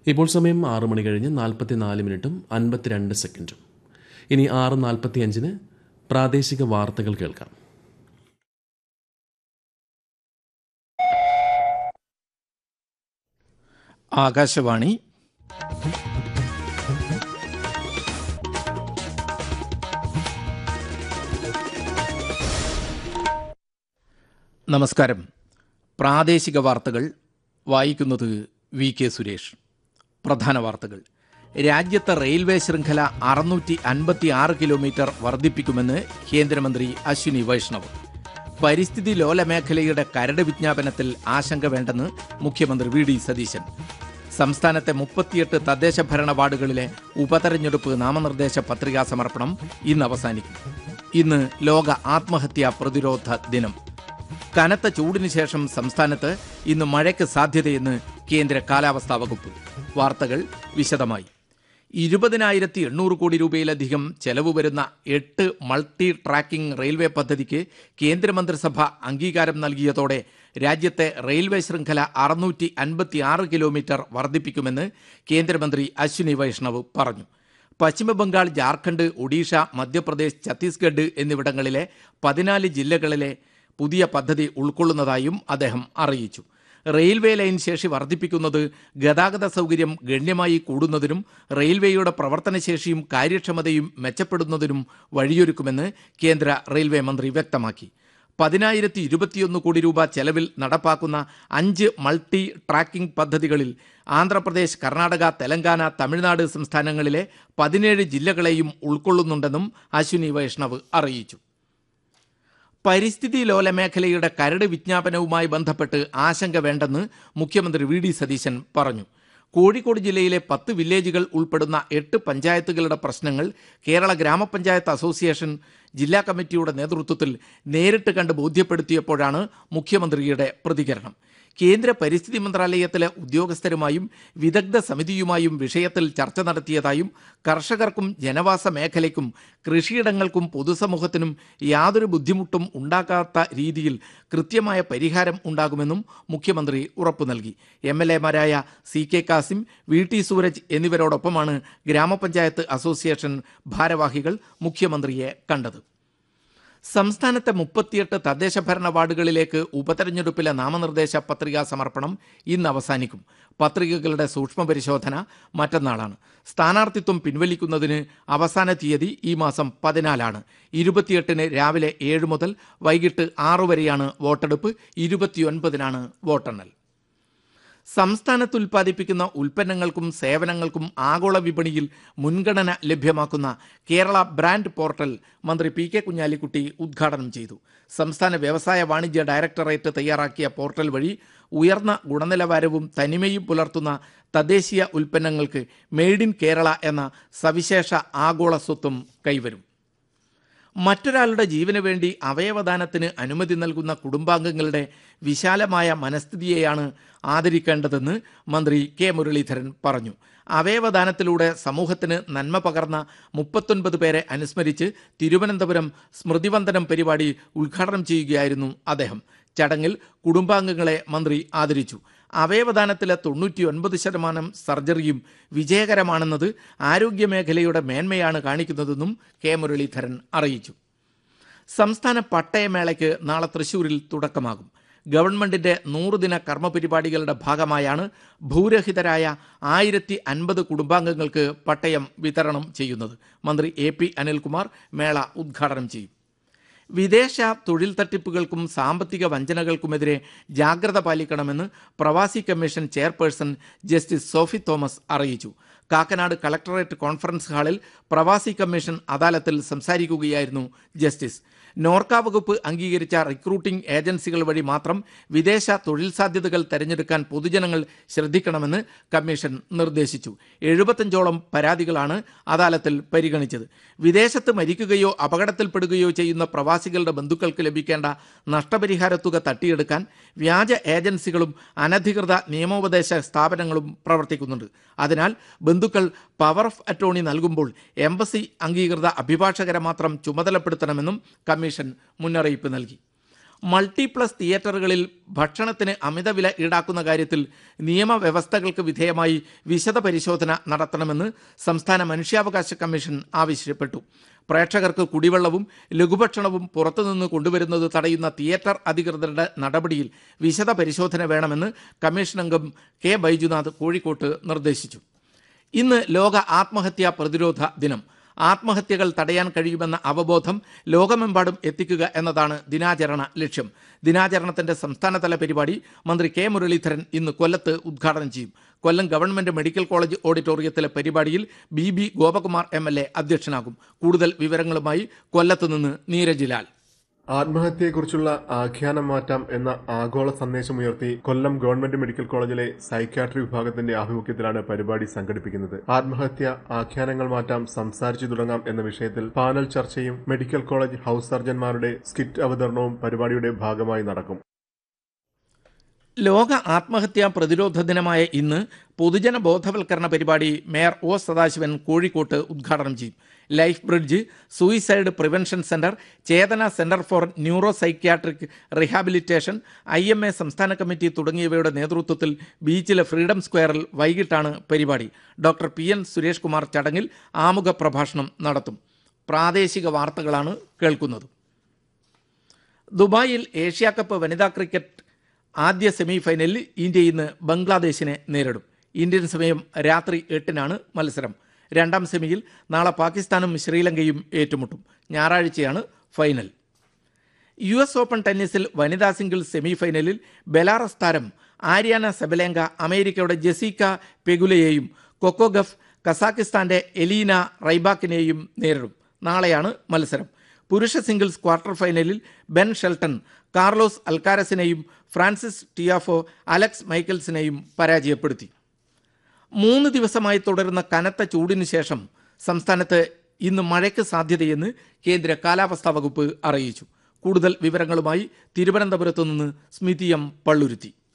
ഇപ്പോൾ സമയം ആറ് മണി കഴിഞ്ഞ് നാൽപ്പത്തിനാല് മിനിറ്റും അൻപത്തിരണ്ട് സെക്കൻഡും ഇനി ആറ് നാൽപ്പത്തിയഞ്ചിന് പ്രാദേശിക വാർത്തകൾ കേൾക്കാം ആകാശവാണി നമസ്കാരം പ്രാദേശിക വാർത്തകൾ വായിക്കുന്നത് വി കെ സുരേഷ് പ്രധാന വാർത്തകൾ രാജ്യത്തെ റെയിൽവേ ശൃംഖല അറുന്നൂറ്റി അൻപത്തി ആറ് കിലോമീറ്റർ വർദ്ധിപ്പിക്കുമെന്ന് കേന്ദ്രമന്ത്രി അശ്വിനി വൈഷ്ണവ് പരിസ്ഥിതി ലോല മേഖലയുടെ കരട് വിജ്ഞാപനത്തിൽ ആശങ്ക വേണ്ടെന്ന് മുഖ്യമന്ത്രി വി ഡി സതീശൻ സംസ്ഥാനത്തെ മുപ്പത്തിയെട്ട് തദ്ദേശ ഭരണ വാർഡുകളിലെ ഉപതെരഞ്ഞെടുപ്പ് നാമനിർദ്ദേശ പത്രികാ സമർപ്പണം ഇന്ന് അവസാനിക്കും ഇന്ന് ലോക ആത്മഹത്യാ പ്രതിരോധ ദിനം കനത്ത ചൂടിന് ശേഷം സംസ്ഥാനത്ത് ഇന്ന് മഴയ്ക്ക് സാധ്യതയെന്ന് കേന്ദ്ര കാലാവസ്ഥാ വകുപ്പ് വാർത്തകൾ വിശദമായി ഇരുപതിനായിരത്തി എണ്ണൂറ് കോടി രൂപയിലധികം ചെലവ് വരുന്ന എട്ട് മൾട്ടി ട്രാക്കിംഗ് റെയിൽവേ പദ്ധതിക്ക് കേന്ദ്രമന്ത്രിസഭ അംഗീകാരം നൽകിയതോടെ രാജ്യത്തെ റെയിൽവേ ശൃംഖല അറുന്നൂറ്റി അൻപത്തി ആറ് കിലോമീറ്റർ വർദ്ധിപ്പിക്കുമെന്ന് കേന്ദ്രമന്ത്രി അശ്വിനി വൈഷ്ണവ് പറഞ്ഞു പശ്ചിമബംഗാൾ ജാർഖണ്ഡ് ഒഡീഷ മധ്യപ്രദേശ് ഛത്തീസ്ഗഡ് എന്നിവിടങ്ങളിലെ പതിനാല് ജില്ലകളിലെ പുതിയ പദ്ധതി ഉൾക്കൊള്ളുന്നതായും അദ്ദേഹം അറിയിച്ചു റെയിൽവേ ലൈൻ ശേഷി വർദ്ധിപ്പിക്കുന്നത് ഗതാഗത സൗകര്യം ഗണ്യമായി കൂടുന്നതിനും റെയിൽവേയുടെ പ്രവർത്തനശേഷിയും കാര്യക്ഷമതയും മെച്ചപ്പെടുന്നതിനും വഴിയൊരുക്കുമെന്ന് കേന്ദ്ര റെയിൽവേ മന്ത്രി വ്യക്തമാക്കി പതിനായിരത്തി ഇരുപത്തിയൊന്ന് കോടി രൂപ ചെലവിൽ നടപ്പാക്കുന്ന അഞ്ച് മൾട്ടി ട്രാക്കിംഗ് പദ്ധതികളിൽ ആന്ധ്രാപ്രദേശ് കർണാടക തെലങ്കാന തമിഴ്നാട് സംസ്ഥാനങ്ങളിലെ പതിനേഴ് ജില്ലകളെയും ഉൾക്കൊള്ളുന്നുണ്ടെന്നും അശ്വിനി വൈഷ്ണവ് അറിയിച്ചു പരിസ്ഥിതി ലോല മേഖലയുടെ കരട് വിജ്ഞാപനവുമായി ബന്ധപ്പെട്ട് ആശങ്ക വേണ്ടെന്ന് മുഖ്യമന്ത്രി വി ഡി സതീശൻ പറഞ്ഞു കോഴിക്കോട് ജില്ലയിലെ പത്ത് വില്ലേജുകൾ ഉൾപ്പെടുന്ന എട്ട് പഞ്ചായത്തുകളുടെ പ്രശ്നങ്ങൾ കേരള ഗ്രാമപഞ്ചായത്ത് അസോസിയേഷൻ ജില്ലാ കമ്മിറ്റിയുടെ നേതൃത്വത്തിൽ നേരിട്ട് കണ്ട് ബോധ്യപ്പെടുത്തിയപ്പോഴാണ് മുഖ്യമന്ത്രിയുടെ പ്രതികരണം കേന്ദ്ര പരിസ്ഥിതി മന്ത്രാലയത്തിലെ ഉദ്യോഗസ്ഥരുമായും വിദഗ്ധ സമിതിയുമായും വിഷയത്തിൽ ചർച്ച നടത്തിയതായും കർഷകർക്കും ജനവാസ മേഖലയ്ക്കും കൃഷിയിടങ്ങൾക്കും പൊതുസമൂഹത്തിനും യാതൊരു ബുദ്ധിമുട്ടും ഉണ്ടാക്കാത്ത രീതിയിൽ കൃത്യമായ പരിഹാരം ഉണ്ടാകുമെന്നും മുഖ്യമന്ത്രി ഉറപ്പു നൽകി എം എൽ എമാരായ C K Kasim V T Sooraj എന്നിവരോടൊപ്പമാണ് ഗ്രാമപഞ്ചായത്ത് അസോസിയേഷൻ ഭാരവാഹികൾ മുഖ്യമന്ത്രിയെ കണ്ടത് സംസ്ഥാനത്തെ മുപ്പത്തിയെട്ട് തദ്ദേശ ഭരണ വാർഡുകളിലേക്ക് ഉപതെരഞ്ഞെടുപ്പിലെ നാമനിർദ്ദേശ പത്രികാ സമർപ്പണം ഇന്ന് അവസാനിക്കും പത്രികകളുടെ സൂക്ഷ്മ പരിശോധന മറ്റന്നാളാണ് സ്ഥാനാർത്ഥിത്വം പിൻവലിക്കുന്നതിന് അവസാന തീയതി ഈ മാസം പതിനാലാണ് ഇരുപത്തിയെട്ടിന് രാവിലെ ഏഴ് മുതൽ വൈകിട്ട് ആറു വരെയാണ് വോട്ടെടുപ്പ് ഇരുപത്തിയൊൻപതിനാണ് വോട്ടെണ്ണൽ സംസ്ഥാനത്ത് ഉൽപ്പാദിപ്പിക്കുന്ന ഉൽപ്പന്നങ്ങൾക്കും സേവനങ്ങൾക്കും ആഗോള വിപണിയിൽ മുൻഗണന ലഭ്യമാക്കുന്ന കേരള ബ്രാൻഡ് പോർട്ടൽ മന്ത്രി പി കെ കുഞ്ഞാലിക്കുട്ടി ഉദ്ഘാടനം ചെയ്തു സംസ്ഥാന വ്യവസായ വാണിജ്യ ഡയറക്ടറേറ്റ് തയ്യാറാക്കിയ പോർട്ടൽ വഴി ഉയർന്ന ഗുണനിലവാരവും തനിമയും പുലർത്തുന്ന തദ്ദേശീയ ഉൽപ്പന്നങ്ങൾക്ക് മെയ്ഡ് ഇൻ കേരള എന്ന സവിശേഷ ആഗോള സ്വത്വം കൈവരും മറ്റൊരാളുടെ ജീവന് വേണ്ടി അവയവദാനത്തിന് അനുമതി നൽകുന്ന കുടുംബാംഗങ്ങളുടെ വിശാലമായ മനസ്ഥിതിയെയാണ് ആദരിക്കേണ്ടതെന്ന് മന്ത്രി കെ മുരളീധരൻ പറഞ്ഞു അവയവദാനത്തിലൂടെ സമൂഹത്തിന് നന്മ പകർന്ന മുപ്പത്തൊൻപത് പേരെ അനുസ്മരിച്ച് തിരുവനന്തപുരം സ്മൃതിവന്ദനം പരിപാടി ഉദ്ഘാടനം ചെയ്യുകയായിരുന്നു അദ്ദേഹം ചടങ്ങിൽ കുടുംബാംഗങ്ങളെ മന്ത്രി ആദരിച്ചു അവയവദാനത്തിലെ തൊണ്ണൂറ്റിയൊൻപത് ശതമാനം സർജറിയും വിജയകരമാണെന്നത് ആരോഗ്യമേഖലയുടെ മേന്മയാണ് കാണിക്കുന്നതെന്നും കെ മുരളീധരൻ അറിയിച്ചു സംസ്ഥാന പട്ടയമേളയ്ക്ക് നാളെ തൃശൂരിൽ തുടക്കമാകും ഗവൺമെന്റിന്റെ നൂറുദിന കർമ്മ പരിപാടികളുടെ ഭാഗമായാണ് ഭൂരഹിതരായ ആയിരത്തി അൻപത് കുടുംബാംഗങ്ങൾക്ക് പട്ടയം വിതരണം ചെയ്യുന്നത് മന്ത്രി എ പി അനിൽകുമാർ മേള ഉദ്ഘാടനം ചെയ്യും വിദേശ തൊഴിൽ തട്ടിപ്പുകൾക്കും സാമ്പത്തിക വഞ്ചനകൾക്കുമെതിരെ ജാഗ്രത പാലിക്കണമെന്ന് പ്രവാസി commission chairperson justice Sophy Thomas അറിയിച്ചു കാക്കനാട് കളക്ടറേറ്റ് കോൺഫറൻസ് ഹാളിൽ പ്രവാസി കമ്മീഷൻ അദാലത്തിൽ സംസാരിക്കുകയായിരുന്നു ജസ്റ്റിസ് നോർക്ക വകുപ്പ് അംഗീകരിച്ച റിക്രൂട്ടിംഗ് ഏജൻസികൾ വഴി മാത്രം വിദേശ തൊഴിൽ സാധ്യതകൾ തെരഞ്ഞെടുക്കാൻ പൊതുജനങ്ങൾ ശ്രദ്ധിക്കണമെന്ന് കമ്മീഷൻ നിർദ്ദേശിച്ചു എഴുപത്തഞ്ചോളം പരാതികളാണ് അദാലത്തിൽ പരിഗണിച്ചത് വിദേശത്ത് മരിക്കുകയോ അപകടത്തിൽപ്പെടുകയോ ചെയ്യുന്ന പ്രവാസികളുടെ ബന്ധുക്കൾക്ക് ലഭിക്കേണ്ട നഷ്ടപരിഹാര തുക തട്ടിയെടുക്കാൻ വ്യാജ ഏജൻസികളും അനധികൃത നിയമോപദേശ സ്ഥാപനങ്ങളും പ്രവർത്തിക്കുന്നുണ്ട് അതിനാൽ ബന്ധുക്കൾ പവർ ഓഫ് അറ്റോർണി നൽകുമ്പോൾ എംബസി അംഗീകൃത അഭിഭാഷകരെ മാത്രം ചുമതലപ്പെടുത്തണമെന്നും കമ്മീഷൻ മുന്നറിയിപ്പ് നൽകി മൾട്ടിപ്ലസ് തിയേറ്ററുകളിൽ ഭക്ഷണത്തിന് അമിതവില ഈടാക്കുന്ന കാര്യത്തിൽ നിയമവ്യവസ്ഥകൾക്ക് വിധേയമായി വിശദ പരിശോധന നടത്തണമെന്ന് സംസ്ഥാന മനുഷ്യാവകാശ കമ്മീഷൻ ആവശ്യപ്പെട്ടു പ്രേക്ഷകർക്ക് കുടിവെള്ളവും ലഘുഭക്ഷണവും പുറത്തുനിന്ന് കൊണ്ടുവരുന്നത് തടയുന്ന തിയേറ്റർ അധികൃതരുടെ നടപടിയിൽ വിശദ പരിശോധന വേണമെന്ന് കമ്മീഷൻ അംഗം കെ ബൈജുനാഥ് കോഴിക്കോട്ട് നിർദ്ദേശിച്ചു ഇന്ന് ലോക ആത്മഹത്യാ പ്രതിരോധ ദിനം ആത്മഹത്യകൾ തടയാൻ കഴിയുമെന്ന അവബോധം ലോകമെമ്പാടും എത്തിക്കുക എന്നതാണ് ദിനാചരണ ലക്ഷ്യം ദിനാചരണത്തിന്റെ സംസ്ഥാനതല പരിപാടി മന്ത്രി കെ മുരളീധരൻ ഇന്ന് കൊല്ലത്ത് ഉദ്ഘാടനം ചെയ്യും കൊല്ലം ഗവൺമെന്റ് മെഡിക്കൽ കോളേജ് ഓഡിറ്റോറിയത്തിലെ പരിപാടിയിൽ B B Gopakumar M L A അധ്യക്ഷനാകും കൂടുതൽ വിവരങ്ങളുമായി കൊല്ലത്ത് നിന്ന് നീരജ് ലാൽ ആത്മഹത്യയെക്കുറിച്ചുള്ള ആഖ്യാനം മാറ്റാം എന്ന ആഗോള സന്ദേശമുയർത്തി കൊല്ലം ഗവൺമെന്റ് മെഡിക്കൽ കോളേജിലെ സൈക്യാട്രി വിഭാഗത്തിന്റെ ആഭിമുഖ്യത്തിലാണ് പരിപാടി സംഘടിപ്പിക്കുന്നത് ആത്മഹത്യ ആഖ്യാനങ്ങൾ മാറ്റാം സംസാരിച്ചു തുടങ്ങാം എന്ന വിഷയത്തിൽ പാനൽ ചർച്ചയും മെഡിക്കൽ കോളേജ് ഹൌസ് സർജന്മാരുടെ സ്കിറ്റ് അവതരണവും പരിപാടിയുടെ ഭാഗമായി നടക്കും ലോക ആത്മഹത്യാ പ്രതിരോധ ദിനമായ ഇന്ന് പൊതുജന ബോധവൽക്കരണ പരിപാടി മേയർ ഒ സദാശിവൻ കോഴിക്കോട്ട് ഉദ്ഘാടനം ചെയ്യും life bridge suicide prevention centre Chethana centre for neuro psychiatric rehabilitation I M A സംസ്ഥാന കമ്മിറ്റി തുടങ്ങിയവയുടെ നേതൃത്വത്തിൽ ബീച്ചിലെ ഫ്രീഡം സ്ക്വയറിൽ വൈകിട്ടാണ് പരിപാടി doctor P N Suresh Kumar ചടങ്ങിൽ ആമുഖ പ്രഭാഷണം നടത്തും പ്രാദേശിക വാർത്തകളാണ് കേൾക്കുന്നത് ദുബായിൽ ഏഷ്യാ കപ്പ് വനിതാ ക്രിക്കറ്റ് ആദ്യ സെമി ഫൈനലിൽ ഇന്ത്യ ഇന്ന് ബംഗ്ലാദേശിനെ നേരിടും ഇന്ത്യൻ സമയം രാത്രി എട്ടിനാണ് മത്സരം രണ്ടാം സെമിയിൽ നാളെ പാകിസ്ഥാനും ശ്രീലങ്കയും ഏറ്റുമുട്ടും ഞായറാഴ്ചയാണ് ഫൈനൽ യു എസ് ഓപ്പൺ ടെന്നീസിൽ വനിതാ സിംഗിൾസ് സെമി ഫൈനലിൽ ബെലാറസ് താരം ആര്യാന സെബലേങ്ക അമേരിക്കയുടെ ജെസിക്ക പെഗുലയെയും കൊക്കോഗഫ് കസാക്കിസ്ഥാന്റെ എലീന റൈബാക്കിനെയും നേരിടും നാളെയാണ് മത്സരം പുരുഷ സിംഗിൾസ് ക്വാർട്ടർ ഫൈനലിൽ ബെൻ ഷെൽട്ടൺ കാർലോസ് അൽക്കാരസിനെയും ഫ്രാൻസിസ് ടിയാഫോ അലക്സ് മൈക്കൽസിനെയും പരാജയപ്പെടുത്തി മൂന്ന് ദിവസമായി തുടരുന്ന കനത്ത ചൂടിന് ശേഷം സംസ്ഥാനത്ത് ഇന്ന് മഴയ്ക്ക് സാധ്യതയെന്ന് കേന്ദ്ര കാലാവസ്ഥാ വകുപ്പ് അറിയിച്ചു കൂടുതൽ വിവരങ്ങളുമായി തിരുവനന്തപുരത്തു നിന്ന് സ്മിതി എം പള്ളുരുത്തി